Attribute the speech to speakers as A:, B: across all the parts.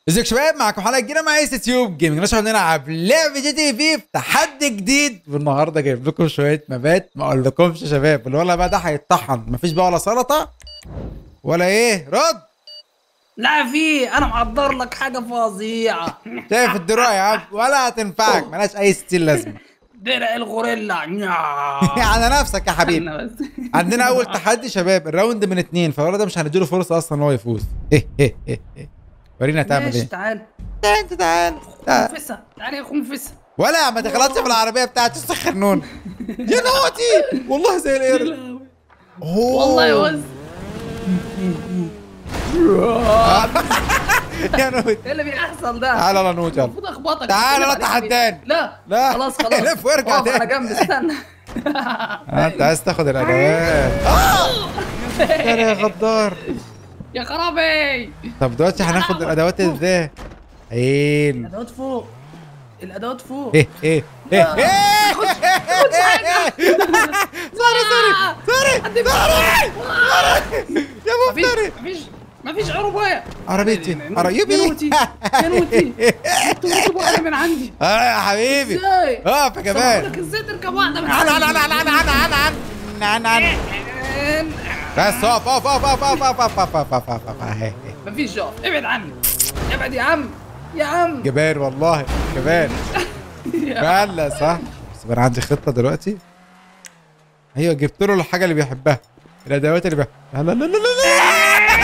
A: ازيك يا شباب معاكم حلقه جديده مع اس تيوب جيمنج نشرح نلعب لعبه جي تي في في تحدي جديد والنهارده جايب لكم شويه مبات ما اقولكمش يا شباب الولا بقى ده هيتطحن مفيش بقى ولا سلطه ولا ايه رد
B: لا في انا محضر لك حاجه فظيعه
A: شايف الدروع يا عم ولا هتنفعك ملهاش اي ستيل لازمه
B: درع الغوريلا
A: على نفسك يا حبيبي
B: أنا بس.
A: عندنا اول تحدي شباب الراوند من اتنين فالولد ده مش هنديله فرصه اصلا ان هو يفوز ايه ايه ايه ايه ورينا هتعمل
B: ماشي
A: ايه
B: تعال
A: انت تعال تعال.
B: خنفسه تعال يا خنفسه
A: ولا ما تغلطش في العربيه بتاعتي السخرنون يا نوتي والله زي القرد أوه.
B: والله يا وز
A: يا نوتي
B: ايه اللي بيحصل ده
A: تعال يلا نوت يلا
B: المفروض اخبطك
A: تعال
B: أقلب
A: يلا
B: عليك.
A: تحداني.
B: لا
A: لا.
B: خلاص خلاص
A: الف وارجع
B: اقف على
A: تاني.
B: جنب استنى
A: انت عايز تاخد الادوات آه. يا غدار
B: يا خرابي
A: طب دلوقتي هناخد الادوات ازاي عيل
B: الادوات فوق الادوات فوق
A: ايه ايه ايه ايه سوري سوري سوري سوري يا مفتري
B: مفيش مفيش مفيش عربية
A: عربيتي عربيتي
B: يا نوتي يا نوتي انتوا بتجيبوا واحدة من عندي
A: اه يا حبيبي
B: ازاي؟
A: اقف يا كمان
B: لك ازاي تركب واحدة من
A: انا
B: عندي
A: انا انا انا انا انا انا انا انا بس اقف اقف اقف اقف اقف اقف اقف اقف اقف اقف اقف
B: مفيش اقف ابعد عني ابعد يا عم يا عم
A: جبان والله جبان فعلا صح بس انا عندي خطه دلوقتي ايوه جبت له الحاجه اللي بيحبها الادوات اللي بيحبها لا لا لا لا لا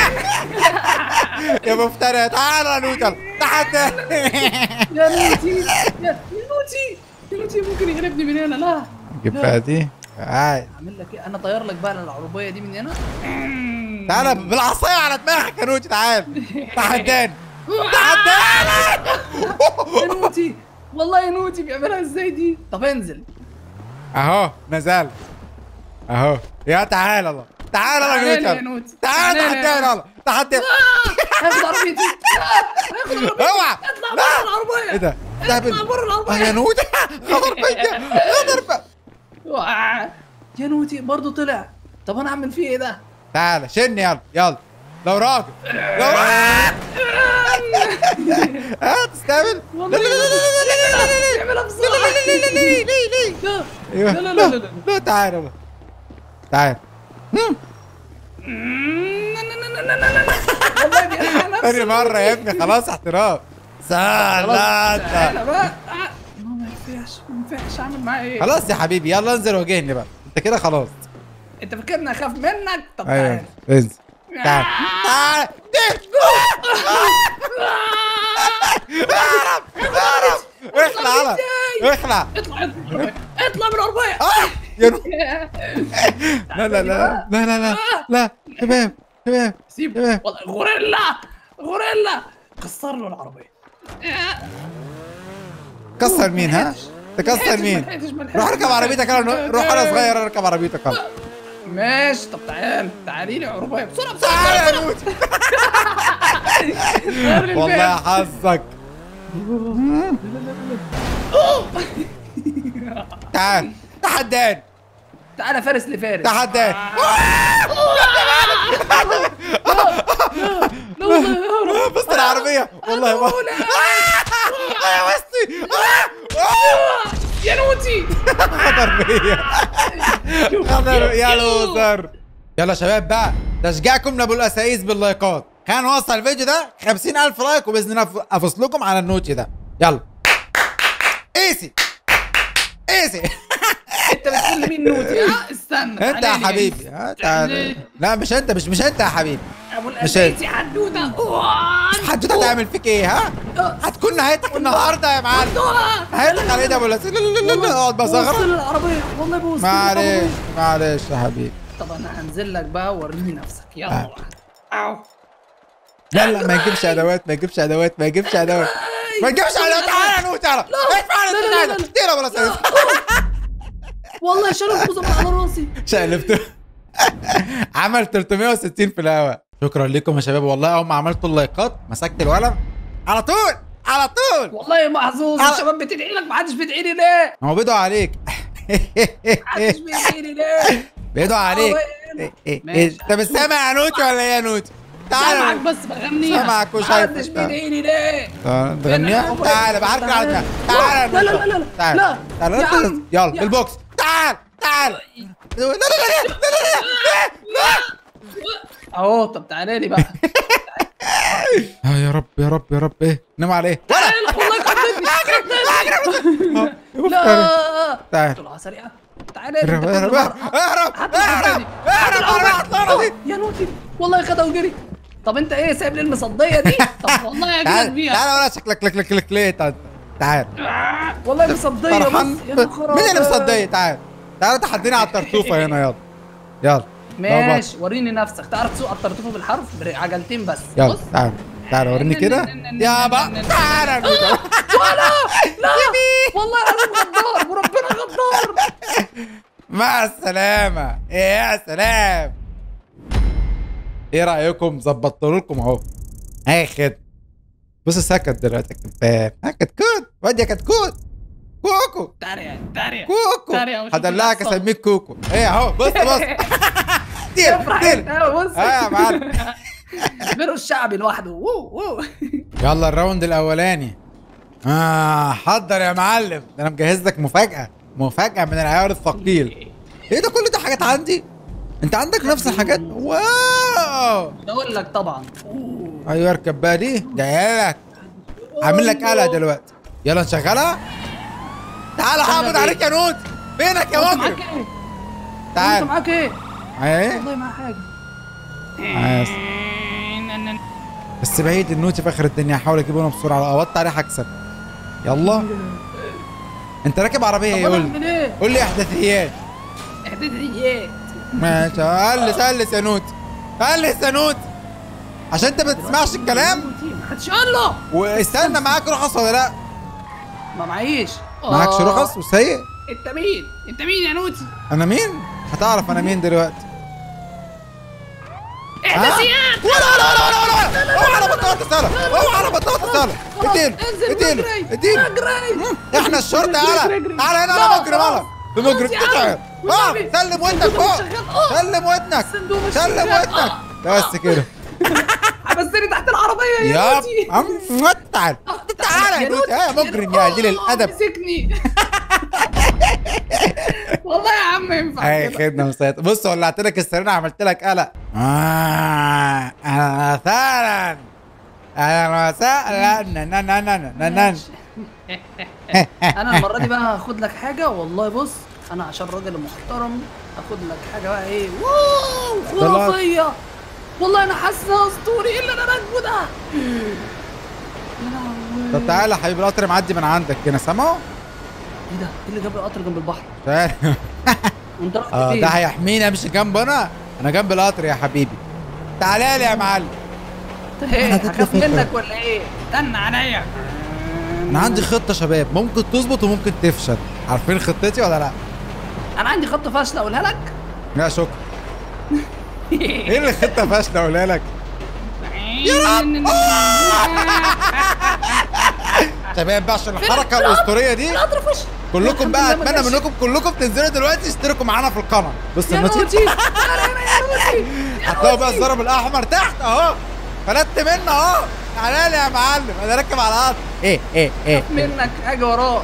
A: يا مفتري تعال يا نوتل تحت
B: يا نوتي يا يا نوتي يا نوتي ممكن يغلبني من هنا لا
A: جيب بقى دي قاعد
B: اعمل لك ايه انا طير لك بقى العربية دي من هنا
A: تعالى بالعصايه على دماغك يا نوتي تعال تحداني تحداني
B: يا نوتي والله يا نوتي بيعملها ازاي دي طب انزل
A: اهو نزل اهو يا تعال الله تعال
B: تعالى
A: يا
B: يا
A: نوتي
B: نوتي.
A: تعال
B: تعالى يا
A: تحداني الله تحداني
B: هاخد عربيتي هاخد عربيتي
A: اوعى
B: اطلع
A: لا.
B: بره العربية
A: ايه ده؟ ده
B: اطلع
A: بال-
B: بره
A: اه
B: العربية
A: يا نوتي غدر بيا غدر بيا
B: وقع. يا نوتي برضه طلع طب انا اعمل فيه ايه ده؟
A: تعال شني يلا يلا لو راجل لو راجل ها تستقبل لا لا لا لا لا لا لا
B: اعملها
A: لا
B: بسرعة
A: لا لا لا لا
B: لا
A: ايوه
B: لا لا لا لا
A: لا تعال يلا تعال
B: والله دي انا نفسي
A: تاني مرة يا ابني خلاص احتراف
B: تعالى
A: سلام
B: بقى ما ما ينفعش ما ينفعش اعمل معاه ايه
A: خلاص يا حبيبي يلا انزل واجهني بقى انت كده خلاص
B: انت فاكرني اخاف منك طب
A: ايوه
B: تعالى
A: انزل تعال تعال اهرب اهرب اخلع على اخلع
B: اطلع اطلع اطلع من العربية
A: آه! يا نو- لا لا لا لا لا لا لا شباب شباب
B: سيب
A: شباب
B: والله غوريلا غوريلا كسر له العربية
A: كسر مين ها؟ تكسر مين؟ روح اركب عربيتك انا روح انا صغير اركب عربيتك انا
B: ماشي طب تعال تعالي لي عربية بسرعة بسرعة
A: تعال يا نوت
B: غير لي
A: والله
B: الباب.
A: حظك تعال تحداني
B: تعالى فارس لفارس
A: تحداني
B: لا والله يا رب
A: بص العربية والله ما يا وسطي
B: يا نوتي
A: خطر بيا خطر يا لوزر يلا يا شباب بقى تشجيعكم لابو الاسايس باللايكات خلينا نوصل الفيديو ده 50000 لايك وباذن الله افصلكم على النوتي ده يلا ايسي ايسي
B: انت بتقول لي مين نوتي ها استنى
A: انت يا
B: تعالى لي.
A: حبيبي ها تعال لا مش انت مش مش انت يا حبيبي
B: ابو
A: مش
B: الاساسي حدوته
A: حدوته هتعمل فيك ايه ها هتكون نهايتك النهارده يا معلم نهايتك على ايه ده ابو الاسايس لا لا لا لا اقعد
B: بوصل
A: بصغر
B: العربية والله بوصل
A: معلش معلش يا حبيبي
B: طب انا هنزل لك بقى وريني نفسك يلا
A: آه.
B: اهو
A: لا لا ما يجيبش ادوات ما يجيبش ادوات ما يجيبش ادوات ما يجيبش ادوات تعالى يا نور تعالى ادفع
B: لا، لا، لا،
A: على
B: لا.
A: كتير يا ابو الاسايس
B: والله شالوا فوزة على راسي
A: شقلبته عمل 360 في الهواء شكرا لكم يا شباب والله اول ما عملتوا اللايكات مسكت القلم على طول على طول
B: والله محظوظ
A: آه.
B: الشباب بتدعي لك محدش بيدعي لي ليه؟
A: هو بيدعوا عليك
B: محدش بيدعي لي ليه؟
A: بيدعوا عليك
B: وين؟
A: إيه، إيه،
B: ماشي.
A: إيه، انت مش سامع يا نوتي ولا ايه يا نوتي تعال
B: سامعك بس بغنيها
A: سامعك وشايفك.
B: محدش بيدعيني ليه
A: تعال تغنيها تعال بعرف على تعال
B: لا لا لا لا
A: تعال
B: لا
A: تعال
B: يا عم.
A: يلا
B: يا-
A: البوكس تعال تعال لا لا لا لا لا لا
B: اهو طب تعالى لي بقى
A: لا يا رب يا رب يا رب ايه نام عليه
B: تعالى والله خدتني لا
A: تعال
B: طلعة سريعة تعالى لي
A: اهرب
B: أنت
A: اهرب
B: كل
A: اهرب
B: مرة.
A: اهرب
B: حط
A: اهرب
B: الحتة دي.
A: اهرب اهرب اهرب
B: أوه، يا نوتي والله خدها وجري طب انت ايه سايب لي المصدية دي طب والله اجيبك
A: تعال
B: بيها
A: تعال ولا شكلك لك لك لك ليه تعال تعال
B: والله مصدية
A: فرحان
B: بس يا نخرة
A: مين اللي
B: بقى.
A: مصدق تعال تعال تحدينا على الطرطوفه هنا يلا يلا
B: ماشي وريني نفسك تعرف تسوق الطرطوفه بالحرف بعجلتين بس
A: يلا
B: بص
A: تعال تعال وريني كده يا بقى تعال يا نوتة.
B: لا والله انا غدار وربنا غدار
A: مع السلامة يا سلام ايه رأيكم ظبطت لكم اهو اخد بص سكت دلوقتي يا كتاب ها كتكوت واد يا كتكوت كوكو
B: تاريا تاريا
A: كوكو
B: تاريا وشوف
A: هدلعك
B: الأصل.
A: اسميك كوكو ايه اهو بص بص دير
B: افرح
A: دير
B: انت بص
A: اه يا معلم
B: بيرو الشعبي لوحده وو وو
A: يلا الراوند الاولاني اه حضر يا معلم ده انا مجهز لك مفاجأة مفاجأة من العيار الثقيل ايه ده كل ده حاجات عندي انت عندك نفس الحاجات واو
B: اقول لك طبعا
A: ايوه اركب بقى دي جاي لك عامل لك قلق دلوقتي يلا نشغلها تعال حافظ
B: بيه.
A: عليك يا نوت فينك يا
B: انت
A: مجرم
B: معاك ايه؟ انت
A: تعال
B: معاك ايه؟
A: ايه
B: والله ما حاجه
A: عايز. بس بعيد النوتي في اخر الدنيا هحاول اجيبه انا بسرعه لو قبضت عليه هكسب يلا انت راكب عربيه ايه
B: طب
A: قول
B: انا
A: لي
B: اعمل ايه؟
A: قول لي احداثيات
B: احداثيات
A: ماشي قلس قلس يا نوت قلس يا نوت عشان انت ما بتسمعش الكلام
B: محدش قال له
A: واستنى معاك رخص ولا لا
B: ما معيش
A: معاكش
B: آه.
A: رخص وسيء
B: انت مين؟ انت مين يا نوتي؟
A: انا مين هتعرف انا مين دلوقتي
B: احداثيات
A: ولا ولا ولا ولا ولا اوعى على بطاطا اتصالة اوعى على بطاطا اتصالة
B: خلاص،
A: اديله
B: انزل
A: اديله
B: واجري،
A: اديله
B: واجري.
A: احنا الشرطة
B: اجري،
A: يالا
B: اجري.
A: تعالى هنا
B: لا،
A: انا مجرم
B: خلاص.
A: يالا بمجرم
B: خلاص يا عم.
A: قطع اه
B: والنبي.
A: سلم ودنك
B: الصندوق
A: فوق
B: شغال. آه.
A: سلم ودنك
B: الصندوق مش
A: سلم
B: شغال.
A: ودنك
B: آه.
A: بس كده
B: حبستني تحت العربيه يا
A: ياب
B: نوتي
A: عم تعال تعالى يا نوت اه مجرم يا قليل
B: آه،
A: الادب
B: مسكني والله يا عم ينفع
A: اي
B: كده.
A: خدمة مسيطر بص ولعت لك السرير عملت لك قلق اه اهلا وسهلا اهلا وسهلا نا نا نا نا نا نا
B: انا المره دي بقى هاخد لك حاجه والله بص انا عشان راجل محترم هاخد لك حاجه بقى ايه واو
A: طلعت.
B: خرافيه والله انا حاسس إنها اسطوري ايه اللي انا راكبه ده يا لهوي.
A: طب تعالى يا حبيبي القطر معدي من عندك هنا سامعه؟
B: ايه ده ايه اللي جاب القطر جنب البحر
A: تعال.
B: وانت رحت
A: اه
B: فين
A: ده هيحميني امشي جنبه انا انا جنب القطر يا حبيبي تعالى لي يا معلم
B: ايه
A: هتتلف
B: هخاف
A: فكرة.
B: منك ولا ايه استنى عليا
A: انا عندي خطه شباب ممكن تظبط وممكن تفشل عارفين خطتي ولا لا
B: انا عندي خطه فاشله اقولها لك
A: لا شكرا ايه اللي خطه فاشله اقولها لك يا رب شباب بقى عشان الحركه الاسطوريه دي
B: القطر فش
A: كلكم بقى
B: الحمد لله ما
A: اتمنى
B: جاش.
A: منكم كلكم تنزلوا دلوقتي تشتركوا معانا في القناه بص
B: يا
A: النوتي
B: نوتي تعالى هنا يا نوتي يا
A: هتلاقوا بقى
B: نوتي.
A: الزرب الاحمر تحت اهو فلت منه اهو تعالى لي يا معلم انا راكب على القطر ايه ايه ايه
B: منك حاجه وراه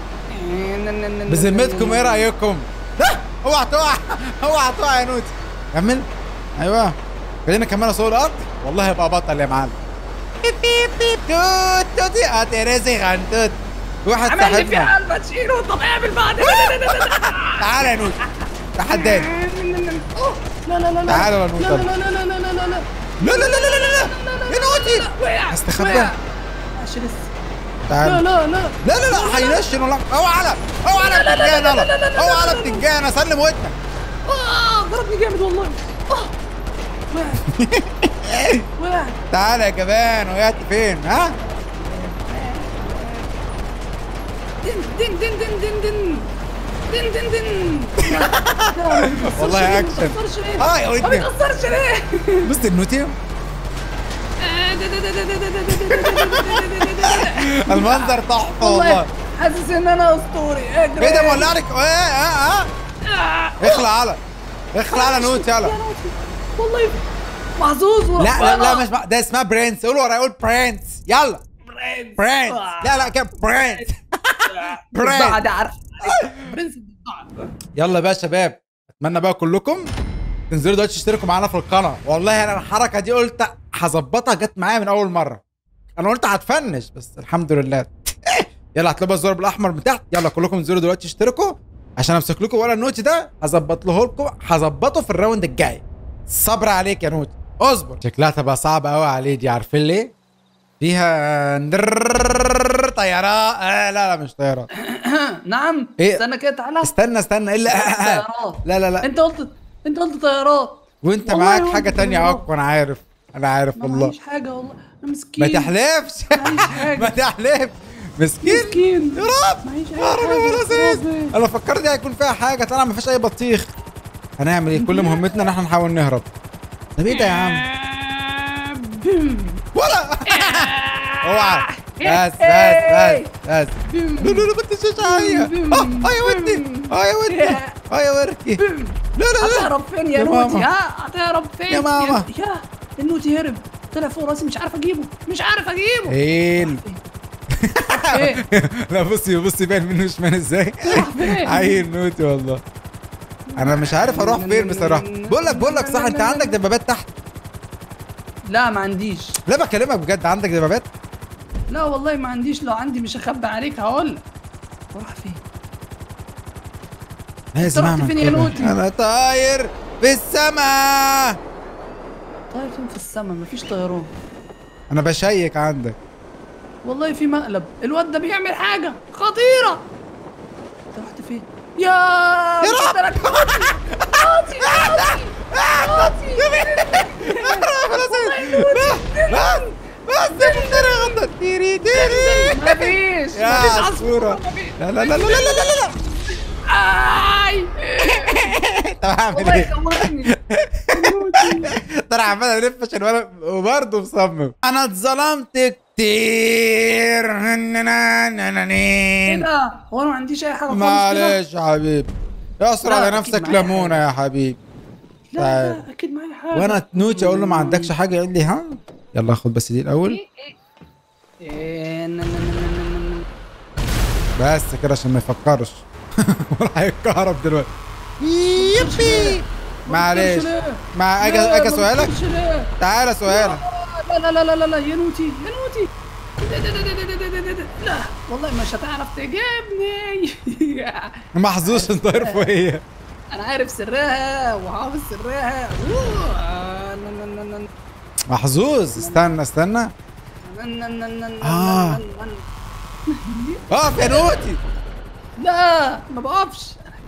A: بذمتكم ايه رايكم؟ ده اوعى تقع اوعى تقع يا نوتي كمل ايوه خلينا كمان اسوق القطر والله هيبقى بطل يا معلم بيب بيب بيب توت توتي هترزي غنتوت واحد
B: عمل لي فيها
A: صاحبنا
B: الباتشينو طب اعمل بعد
A: تعالى يا نوتي تحداني
B: لا لا لا لا
A: تعالى يا
B: لا
A: نوتة.
B: لا لا لا لا لا لا
A: لا لا لا لا لا لا يا نوتي
B: وقع
A: استخبى.
B: وقع. ماشي لسه لا
A: تعالى
B: لا لا
A: لا لا لا هينشن ولا اوعى على اوعى على بتنجان يلا اوعى على بتنجان اسلم ودنك
B: آه ضربني جامد والله آه. وقع وقع
A: تعالى يا جبان وقعت فين ها؟
B: دن دن دن دن دن دن دن دن دن
A: والله أكشن.
B: ما بتأثرش ليه؟
A: آه يا
B: ما
A: ودني.
B: بتأثرش ليه؟
A: بص النوتي المنظر تحفه والله
B: والله حاسس ان انا اسطوري اجري
A: ايه ده مولع لك ايه اه اه اخلع على اخلع على نوت يلا
B: يا نوتي. والله محظوظ
A: لا لا لا مش مع- ده اسمها برنس قول ورايا قول برنس يلا
B: برنس
A: برنس لا لا كده برنس برنس
B: بعد عارف برنس الضباع.
A: يلا بقى يا شباب اتمنى بقى كلكم تنزلوا دلوقتي تشتركوا معانا في القناه والله انا الحركه دي قلت هظبطها جت معايا من اول مره انا قلت هتفنش بس الحمد لله يلا هتلاقوا الزر بالاحمر من تحت يلا كلكم انزلوا دلوقتي اشتركوا عشان امسك لكم ولا النوت ده هظبط له لكم هظبطه في الراوند الجاي صبر عليك يا نوت اصبر شكلها تبقى صعبه قوي عليه دي عارفين ليه فيها نررررررر طيارات آه لا لا مش طيارات
B: نعم
A: إيه؟
B: استنى كده تعالى
A: استنى استنى الا
B: طيارات
A: لا لا لا
B: انت قلت انت قلت طيارات
A: وانت
B: والله
A: معاك
B: يا
A: حاجه
B: ولد
A: تانية
B: الله.
A: اقوى انا عارف انا عارف
B: ما
A: والله
B: معيش حاجه والله انا مسكين
A: ما تحلفش
B: معيش حاجة.
A: ما تحلفش مسكين
B: مسكين
A: يا رب
B: معيش اي
A: يا رب يا
B: حاجه
A: لذيذ
B: ربي.
A: انا فكرت دي هيكون فيها حاجه طلع ما فيهاش اي بطيخ هنعمل ايه كل مهمتنا ان احنا نحاول نهرب طب ايه ده يا عم
B: بيم.
A: ولا اوعى بس بس بس بس
B: بيم.
A: لا لا لا ما تنساش عليا اه اه يا ودي اه يا ودي اه يا وركي
B: بيم.
A: لا لا لا
B: هتهرب فين يا
A: يا
B: نوتي
A: ماما.
B: ها هتهرب فين
A: يا ماما.
B: يا يا النوتي هرب طلع فوق راسي مش عارف اجيبه مش عارف اجيبه
A: هيل
B: ايه
A: لا بصي بصي باين منه شمال ازاي
B: راح فين؟
A: عيل نوتي والله انا مش عارف اروح فين بصراحه بقول لك بقول لك صح انت عندك دبابات تحت
B: لا ما عنديش
A: لا بكلمك بجد عندك دبابات
B: لا والله ما عنديش لو عندي مش هخبي عليك هقول لك راح فين
A: لازم
B: رحت
A: اعمل
B: فين يا
A: كده.
B: نوتي؟
A: انا طاير في السماء
B: طاير فين في السما مفيش طيران
A: انا بشيك عندك
B: والله في مقلب الواد ده بيعمل حاجه خطيره انت رحت فين يا يا رب قاطي قاطي
A: بس بس تيري غلط تيري تيري
B: مفيش مفيش
A: يا عصفورة
B: مفيش.
A: لا لا لا لا لا لا لا لا
B: اي
A: طب هعمل
B: والله
A: ايه؟
B: خوفني
A: ترى عمال الف عشان وانا وبرضه مصمم انا اتظلمت كتير
B: ايه ده هو انا ما عنديش اي حاجه خالص كده؟
A: معلش يا حبيبي يسر
B: لا،
A: على
B: أكيد
A: نفسك
B: معايا
A: ليمونه يا حبيبي
B: لا
A: تعال.
B: لا اكيد معايا حاجه
A: وانا تنوتي اقول له ما عندكش حاجه يقول لي ها يلا خد بس دي الاول
B: إيه، ن- ن- ن- ن- ن- ن-
A: بس كده عشان ما يفكرش ولا هيتكهرب دلوقتي يبي معلش
B: ليه؟
A: مع اجي
B: لا،
A: اجي
B: ما
A: سؤالك
B: بتقولش ليه؟
A: تعالى سؤالك
B: لا لا لا لا لا لا يا نوتي يا نوتي ده- ده- ده- ده- ده- ده- ده- ده- ده. لا والله مش هتعرف تجيبني
A: محظوظ عشان طاير فوقيه
B: انا عارف سرها وحافظ سرها أوه. ن- ن- ن- ن-
A: محظوظ استنى استنى
B: ن- ن- ن- ن- ن-
A: آه.
B: ن- ن-
A: اقف يا نوتي
B: لا ما بقفش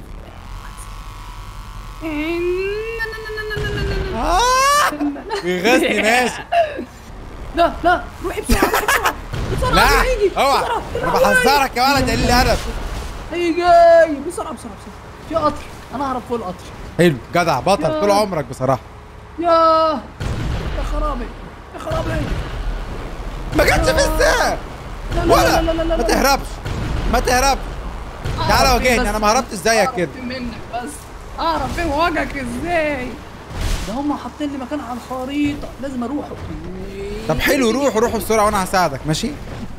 B: ن- ن- ن- ن- ن- ن- ن- ن-
A: آه بيغزني ماشي
B: لا لا روحي بسرعه روحي بسرعه بسرعه
A: لا
B: هيجي
A: اوعى
B: بسرعة،
A: انا
B: بسرعة،
A: بحذرك يا ولد قليل الادب
B: هيجي بسرعه بسرعه بسرعه في قطر انا هعرف فوق القطر
A: حلو جدع بطل
B: يا.
A: طول عمرك بصراحه
B: يا يا خرابي يا خرابي
A: ما جاتش في الساعه
B: لا لا
A: ولا
B: لا لا لا
A: ما
B: لا
A: تهربش ما تهربش تعالى
B: أعرف
A: واجهني
B: بس-
A: انا ما هربتش زيك
B: أعرف
A: كده
B: منك بس اعرف فين وجهك ازاي ده هم حاطين لي مكان على الخريطه لازم اروحه
A: طب حلو روح روح بسرعه وانا هساعدك ماشي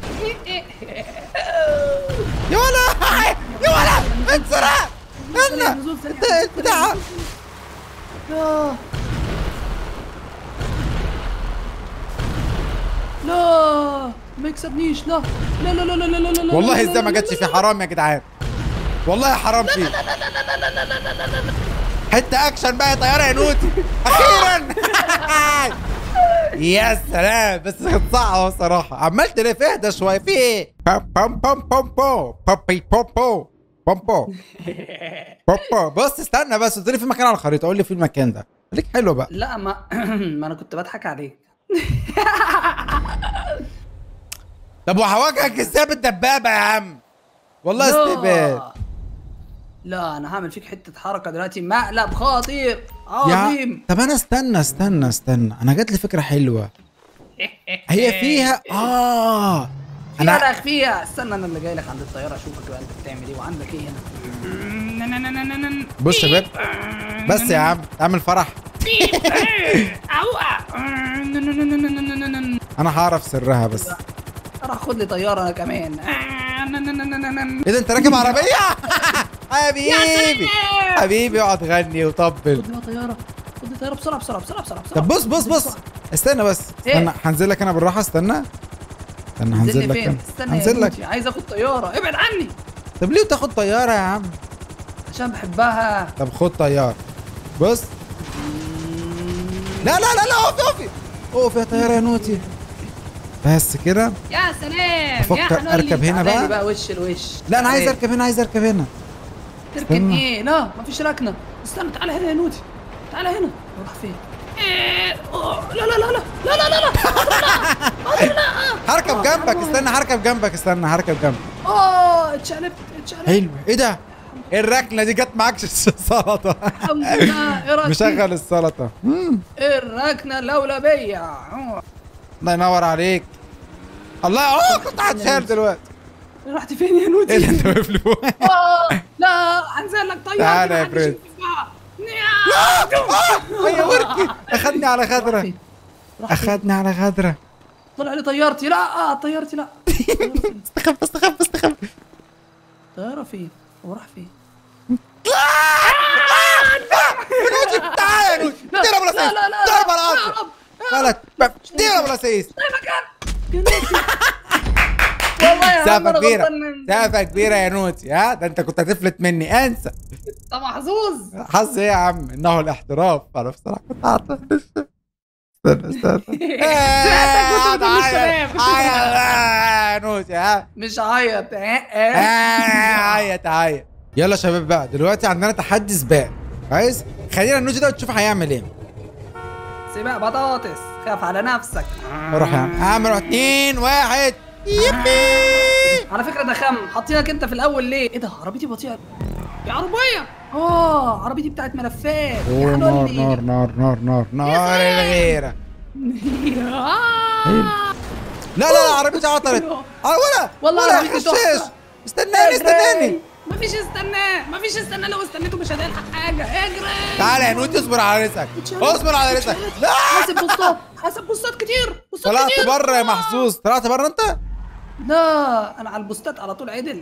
A: يا ولا يا ولا انسرع
B: سريع،
A: استنى
B: نزول سريع،
A: انت
B: نزول
A: بتاع
B: سريع. لا لا ما يكسبنيش لا لا لا لا لا لا لا لا
A: والله
B: لا،
A: ازاي
B: لا،
A: ما
B: لا،
A: جاتش
B: لا،
A: في
B: لا.
A: حرام يا جدعان والله حرام فيه حته اكشن بقى يا طياره يا نوتي اخيرا يا سلام بس كانت صعبه بصراحه عمال تلف اهدى شويه في ايه بام بام بام بام بو بابي بوبو بومبو بوبو بص استنى بس قلت لي في مكان على الخريطه قول لي في المكان ده خليك حلو بقى
B: لا ما ما انا كنت بضحك عليك
A: طب وهواجهك ازاي بالدبابه يا عم والله
B: لا.
A: استهبال
B: لا انا هعمل فيك حته حركه دلوقتي مقلب خطير
A: يا
B: عظيم
A: طب انا استنى استنى استنى انا جات لي فكره حلوه هي فيها اه
B: انا
A: انا
B: اخفيها استنى انا اللي جاي لك عند الطياره اشوفك بقى انت بتعمل ايه وعندك ايه هنا
A: بص يا شباب بس يا عم اعمل فرح
B: بيب إيه، أوه. آه، نن- نن- نن- نن- نن- نن- نن.
A: انا هعرف سرها بس
B: راح خد لي طياره انا كمان آه، نن- نن- نن- نن- نن.
A: ايه ده انت راكب عربيه حبيبي
B: سلام.
A: حبيبي اقعد غني وطبل
B: خد لي طياره خد لي طياره بسرعه بسرعه بسرعه بسرعه بسرعه
A: طب بص بص بص استنى بس
B: إيه؟
A: استنى هنزل لك انا بالراحه استنى استنى هنزل
B: انزل
A: لك
B: فين
A: أنا.
B: استنى يا
A: هنزل لك
B: بنتي، عايز اخد طياره ابعد عني
A: طب ليه تاخد طياره يا عم
B: عشان بحبها
A: طب خد طياره بص لا لا لا لا اقفي اقفي اقفي يا طياره يا نوتي بس كده
B: يا سلام
A: أفكر
B: يا حنولي.
A: أركب هنا
B: تعالى
A: بقى؟
B: لي بقى وش الوش
A: لا انا عايز
B: تعالى.
A: اركب هنا عايز اركب هنا
B: تركن
A: استنى.
B: ايه لا مفيش ركنه استنى تعالى هنا يا نوتي تعالى هنا راح فين إيه، أوه، لا لا لا لا لا لا لا لا
A: هركب
B: آه،
A: جنبك
B: حرام
A: استنى هركب جنبك استنى هركب جنبك
B: اه اتشقلبت اتشقلبت
A: حلو ايه ده إيه الركنه دي جت معاك السلطه
B: الحمد لله ايه رايك
A: مشغل السلطه مم.
B: إيه الركنه الاولويه أوه.
A: الله ينور عليك الله اه كنت هتشال دلوقتي
B: رحت فين يا نوتي
A: ايه ده انت واقف لي فوق
B: آه، لا هنزل لك طياره
A: تعالى يا
B: محدش
A: برنس.
B: يشوفها.
A: هي وركي اخدني على
B: راح
A: غدره
B: فين؟ راح فين؟
A: اخدني على غدره
B: طلع لي طيارتي لا اه طيارتي لا
A: استخف استخف استخف
B: طياره فين هو راح فين
A: تعالى يا نوتي
B: لا
A: ادينا
B: لا
A: بلاسيس
B: لا لا
A: ضرب
B: لا
A: على
B: يا
A: عصر
B: رب يا
A: غلط ادينا بلاسيس
B: طيب مكان جننتي. والله يا عم
A: سقفه
B: انا
A: كبيره
B: غلطان من-
A: سقفه كبيره يا نوتي ها ده انت كنت هتفلت مني انسى
B: انت محظوظ
A: حظ ايه يا عم انه الاحتراف انا بصراحه كنت عاطل استنى استنى
B: سمعتك كنت بتقول
A: عيط
B: للشباب.
A: عيط يا نوتي ها
B: مش عيط اه
A: آه،
B: اه
A: عيط عيط يلا يا شباب بقى دلوقتي عندنا تحدي سباق عايز خلينا النوتي ده وتشوف هيعمل ايه
B: سباق بطاطس خاف على نفسك
A: روح يا عم اعمل اتنين واحد يبي
B: على فكره ده خم حاطينك انت في الاول ليه ايه ده عربيتي بطيئه يا عربيه اه عربيتي بتاعت ملفات يا
A: أوه، نار
B: حلولي.
A: نار نار نار نار نار
B: سلام.
A: الغيره
B: آه.
A: لا لا لا عربيتي عطلت
B: أيوه.
A: اه ولا
B: والله
A: ولا
B: عربيتي
A: خشاش
B: تحفة.
A: استناني استناني
B: مفيش استناه مفيش استناه لو استنيته مش هتلحق حاجه اجري
A: تعالى يا نوتي اصبر على رزقك اصبر على رزقك لا
B: حاسب بوستات حاسب بوستات كتير بوستات
A: طلعت
B: كتير
A: بره يا محظوظ طلعت بره انت
B: لا انا على البوستات على طول عدل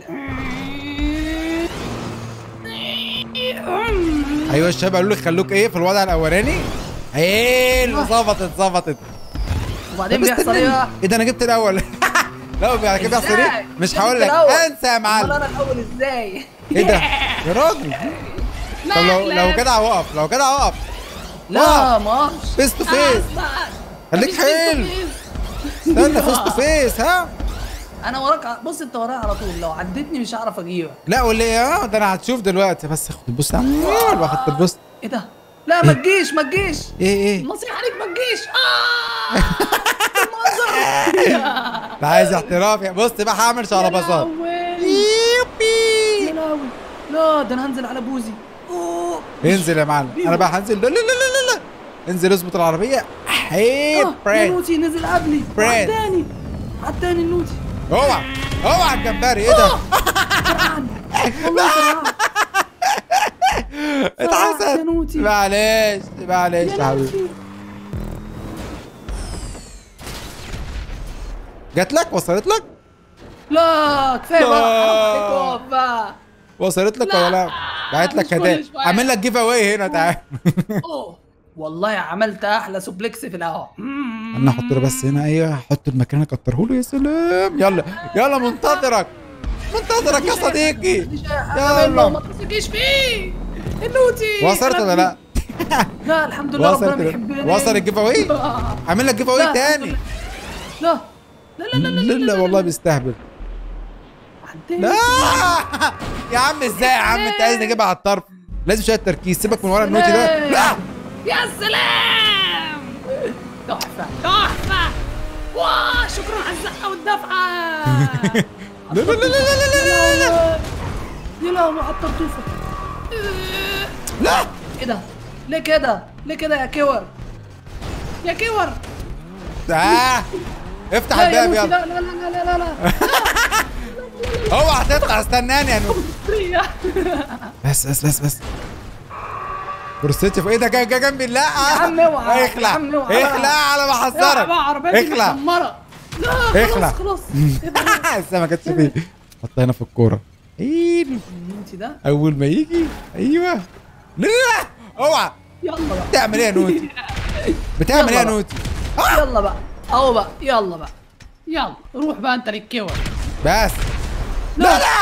A: ايوه الشباب قالوا لي خلوك ايه في الوضع الاولاني حلو ظبطت ظبطت
B: وبعدين
A: طب
B: بيحصل
A: استناني.
B: ايه بقى؟
A: ايه ده انا جبت الاول لا بعد كده بيحصل ايه
B: إزاي؟
A: مش
B: أنت
A: هقول
B: جبت
A: لك
B: الأول.
A: انسى يا
B: امال
A: معلم
B: انا الاول ازاي؟
A: ايه ده يا راجل طب لو لو جدع وقف لو جدع وقف
B: لا ما اعرفش
A: فيس تو فيس خليك حلو استنى فيس تو فيس ها
B: انا وراك ع- بص انت ورايا على طول لو عدتني مش هعرف اجيبك
A: لا ولا ايه اه ده انا هتشوف دلوقتي بس خد البوست يا عم باخد البوست
B: ايه ده؟ لا ما تجيش ما تجيش
A: ايه ايه
B: نصيحة عليك ما تجيش اه المنظر
A: ده عايز احتراف يا بص بقى هعمل شعلباظات
B: يا
A: يوبي
B: لهوي لا ده انا هنزل على بوزي اوه
A: انزل يا معلم انا بقى هنزل لا لا لا لا لا انزل اظبط العربيه هي
B: آه، يا
A: برنس
B: نوتي نزل قبلي
A: برنس.
B: عداني عداني النوتي
A: اوعى اوعى الجمبري ايه ده
B: فرقعني والله فرقعني يا
A: اتحسد
B: نوتي.
A: معلش معلش يا
B: يا
A: حبيبي
B: نوتي
A: جات لك وصلت لك
B: لا كفايه
A: لا.
B: بقى حرام عليك اقف بقى
A: وصلت لك
B: لا،
A: ولا لا بعت لك
B: مش كل
A: هدايا
B: شوية.
A: عامل لك جيف اواي هنا تعال
B: اوه والله عملت احلى سوبلكس في القهوه
A: انا احط له بس هنا ايوه احط المكان اكتره له يا سلام يلا يلا منتظرك منتظرك يا صديقي
B: يلا
A: يلا
B: ما تمسكيش فيه النوتي
A: وصلت ولا لا
B: لا الحمد لله ربنا
A: وصلت
B: بيحبني
A: وصل الجيف اواي
B: آه.
A: عامل لك جيف
B: لا،
A: اواي
B: الحمد
A: تاني
B: لله. لا لا لا لا لا
A: لا لا والله بيستهبل
B: عديت.
A: لا يا عم ازاي يا عم انت عايز نجيبها على الطرف لازم شويه تركيز سيبك من ورا النوتي ده لا
B: يا سلام تحفه تحفه واه شكرا على الزقه والدفعه
A: لا لا لا لا لا لا لا لا
B: يا لهوي على الطرطوفه
A: لا
B: ايه ده ليه كده ليه كده يا كور يا كور
A: آه. افتح
B: لا يا
A: الباب
B: نوتي
A: يلا
B: لا لا لا لا لا لا
A: اوعى تطلع استناني يا نوتي
B: لا
A: بس بس بس بس فرصتي في ايدك جا جنبي لا
B: يا عم اوعى، يا
A: اخلع
B: عم اوعى.
A: اخلع على ما
B: اوعى
A: حذرك
B: بقى عربيتي
A: اخلع
B: مدمره لا
A: اخلع.
B: خلاص خلاص إيه ده؟
A: لسه ما كانتش فيه حطها هنا في الكوره ايه
B: النوتي ده
A: اول ما يجي ايوه لا لا لا اوعى
B: يلا بقى
A: بتعمل ايه يا نوتي بتعمل ايه يا
B: يلا بقى.
A: نوتي
B: يلا بقى اهو بقى يلا بقى يلا روح بقى انت للكور
A: بس
B: لا لا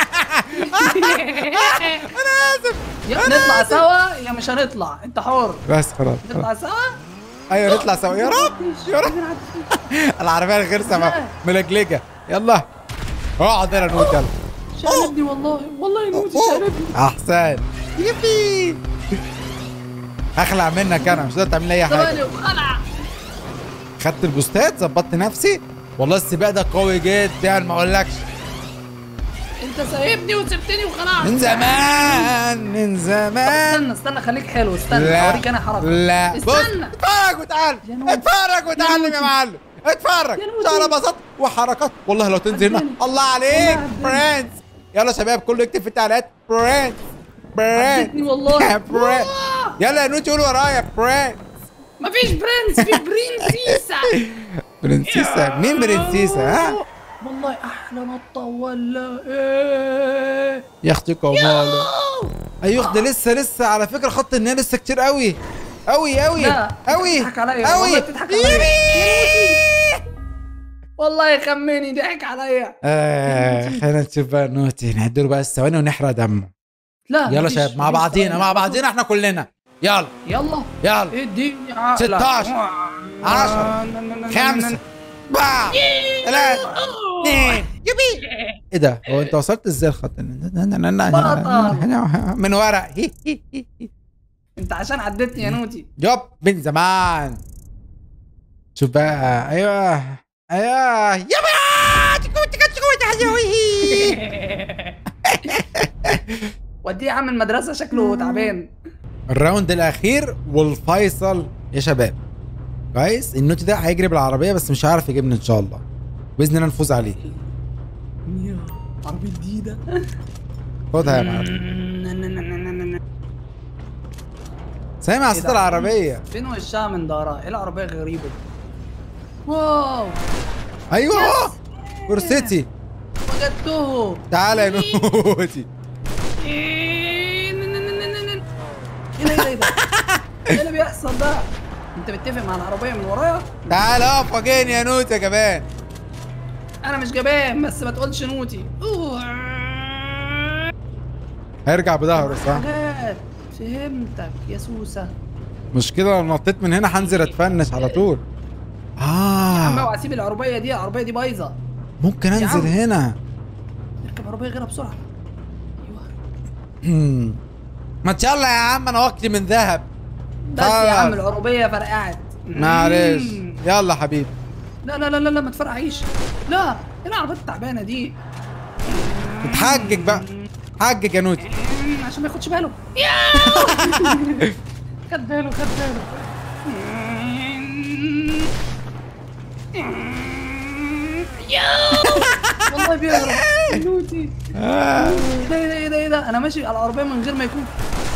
A: انا اسف
B: يا نطلع سوا يا مش هنطلع انت حر
A: بس خلاص خلاص.
B: نطلع سوا
A: ايوه نطلع سوا يا رب يا رب العربيه الغير سما ملجلجه يلا اقعد هنا نوت يلا
B: شقلبني والله والله نوتي شقلبني
A: احسن يبي اخلع منك انا مش هتقدر تعمل لي اي حاجه
B: ثواني وخلع
A: خدت البوستات ظبطت نفسي والله السباق ده قوي جدا ما اقولكش
B: انت سايبني وسبتني وخلعت
A: من زمان من
B: طب
A: زمان
B: استنى استنى خليك حلو استنى
A: لا
B: اوريك انا حركه
A: لا بص
B: استنى
A: اتفرج وتعال
B: يا نوتي.
A: اتفرج وتعلم يا
B: نوتي.
A: معلم اتفرج
B: يا نوتي.
A: شغله بساط وحركات والله لو تنزل هنا
B: عدني.
A: الله عليك
B: والله عدني.
A: برنس يلا يا شباب كله يكتب في التعليقات برنس برنس
B: عدتني والله
A: برنس
B: والله.
A: يلا يا نوتي قول ورايا برنس
B: مفيش برنس في برنسيسة
A: برنسيسة مين برنسيسة ها
B: والله احلى نطه ولا ايه
A: يا اختي كمالة ايوه ده لسه لسه على فكرة خط النهاية لسه كتير قوي قوي قوي
B: لا، أنت
A: قوي
B: بتضحك عليا،
A: قوي
B: والله بتضحك عليا.
A: يبي
B: والله يخمني ضحك عليا
A: آه خلينا نشوف بقى نوتي نهدله بقى الثواني ونحرق دمه
B: لا
A: يلا
B: مفيش-
A: شباب مع
B: مفيش
A: بعضينا
B: ثواني.
A: مع بعضينا احنا كلنا يلا
B: يلا
A: يلا
B: اديني عقلك
A: 16 10 خمسة أربعة ثلاثة اثنين يبي ايه ده هو انت وصلت ازاي الخط من ورا هي هي هي هي.
B: انت عشان عدتني يا نوتي
A: يب من زمان شوف بقى ايوه ايوه يبا تكو تكو تكو تحزوي
B: وديه يا عم المدرسه شكله تعبان
A: الراوند الاخير والفيصل يا شباب كويس النوتي ده هيجري بالعربيه بس مش هيعرف يجيبني ان شاء الله باذن الله نفوز عليه
B: يا عربيه جديده
A: خدها يا معلم سامع
B: إيه
A: صوت
B: ده؟
A: العربيه
B: فين وشها من دارها ايه العربيه الغريبه دي واو
A: ايوه فرصتي
B: وجدته
A: تعالى يا نوتي
B: ايه ده ايه ده ايه اللي بيحصل ده انت متفق مع العربيه من ورايا
A: تعالى اقف واجهني يا نوتي يا جبان
B: انا مش جبان بس ما تقولش نوتي
A: هيرجع بظهره صح
B: حاجات فهمتك يا سوسه
A: مش كده لو نطيت من هنا هنزل اتفنش على طول
B: عم
A: اه
B: اوعى اسيب العربيه دي العربيه دي بايظه
A: ممكن
B: يا
A: انزل
B: عم.
A: هنا
B: اركب عربيه غيرها بسرعه ايوه
A: ما تشاء الله يا عم انا وقتي من ذهب
B: بس يا عم
A: خلاص.
B: العربيه فرقعت
A: معلش
B: مم.
A: يلا حبيبي
B: لا لا لا لا, لا ما تفرقعيش لا ايه العربيه التعبانه دي
A: اتحجج بقى حجج يا نوتي
B: مم، عشان ما ياخدش باله يا خد باله خد باله يا والله بيهرب نوتي
A: آه.
B: ايه ده ايه ده ايه ده ايه ده انا ماشي على العربيه من غير ما يكون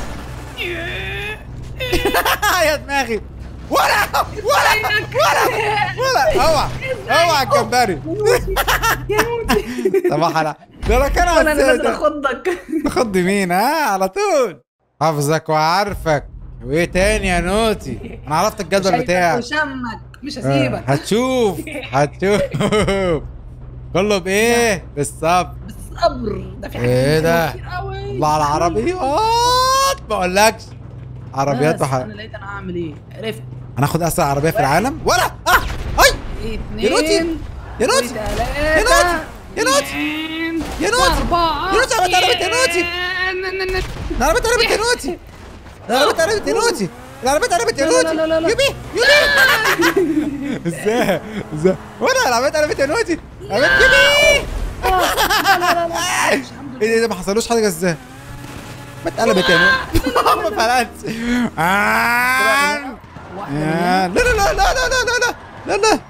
A: يا دماغي ولا ولا ولا ولا اوعى اوعى الجمبري
B: يا نوتي
A: صباح الع ده انا كان
B: انا اللي نازل
A: هسيتك
B: اخضك
A: تخض مين ها على طول حافظك وعارفك وايه تاني يا نوتي انا عرفت الجدول
B: شايفك
A: بتاعك
B: وشمك مش
A: آه،
B: هسيبك
A: هتشوف هتشوف كله بايه بالصبر
B: بالصبر ده في
A: إيه
B: حاجات
A: ده؟
B: كتير قوي
A: الله على العربيات ما اقولكش عربيات
B: بس
A: بح...
B: انا لقيت انا هعمل ايه عرفت
A: هناخد اسرع عربيه في العالم ولا اه اي
B: اتنين
A: يا نوتي يا نوتي يا نوتي يا نوتي يا نوتي
B: أربعة
A: يا نوتي عملت قلبت يا نوتي العربيه قلبت يا نوتي العربيه قلبت يا نوتي العربيه قلبت يا
B: لا، لا،
A: نوتي
B: لا، لا، لا.
A: يبي يبي ازاي ازاي ولا العربيه قلبت يا نوتي العربية- يبي
B: لا لا لا لا الحمد
A: ايه ده- ده ما حصلوش حاجه ازاي ما اتقلبت يا نوتي ما فرقتش آه.
B: لله واحدة من
A: آه. لا لا لا لا لا لا لا لا لا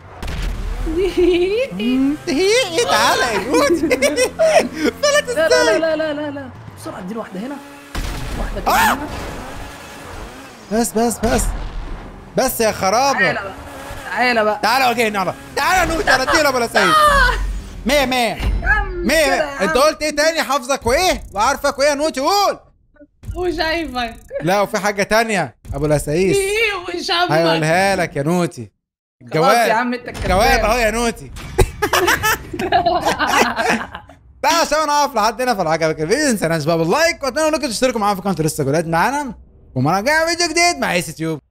B: هنا.
A: هي تعالى يا نوتي فلت
B: لا لا
A: ازاي
B: لا لا لا لا لا بسرعة اديله واحدة هنا واحدة كمان
A: آه.
B: هنا
A: بس بس بس بس يا خرابه
B: تعالى بقى تعالى بقى
A: تعالى واجهني يلا تعالى نوت على اديله ابو الاسايس مية مية
B: يا عم
A: مية
B: كده
A: مية
B: يا
A: انت
B: عم.
A: قلت ايه تاني حافظك وايه وعارفك وايه يا نوتي قول
B: وشايفك
A: لا وفي حاجة تانية ابو الاسايس
B: ايه وشايفك
A: هيقولها لك يا نوتي
B: خلاص يا
A: الجواب
B: عم انت الكذاب.
A: جواب اهو يا نوتي لا عشان انا اقف لحد هنا فالعجبك الفيديو ما تنساش بقى باللايك واتمنى انكم تشتركوا معانا في قناه لسه جولات معانا ومره جايه فيديو جديد مع ايس تيوب